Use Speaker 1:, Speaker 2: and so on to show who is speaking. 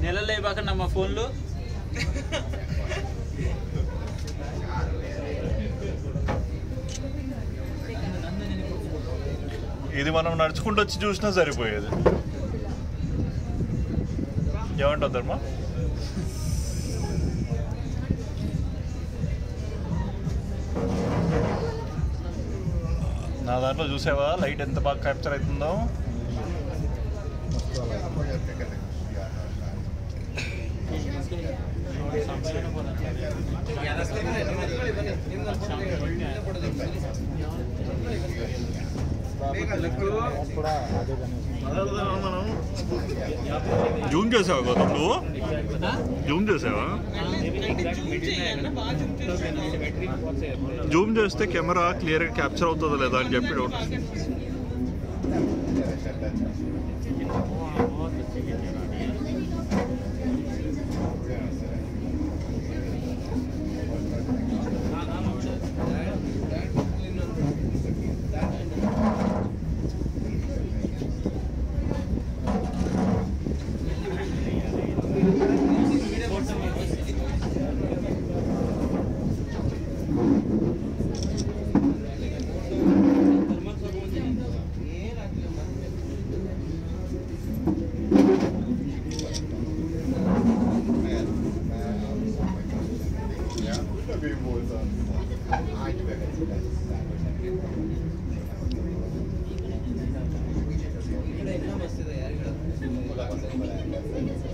Speaker 1: నెలలు అయిపోకండి మా ఫోన్లు
Speaker 2: ఇది మనం నడుచుకుంటూ వచ్చి చూసినా సరిపోయేది ఏమంటావు ధర్మ నా దాంట్లో చూసావా లైట్ ఎంత బాగా క్యాప్చర్ అవుతుందో జూమ్ చేసావా గౌతమ్ నువ్వు జూమ్ చేసావా జూమ్ చేస్తే కెమెరా క్లియర్గా క్యాప్చర్ అవుతుందో లేదా అని చెప్పి డౌట్
Speaker 3: ఇక్కడ ఎగ్జామ్ వస్తుంది యార్ ఇక్కడ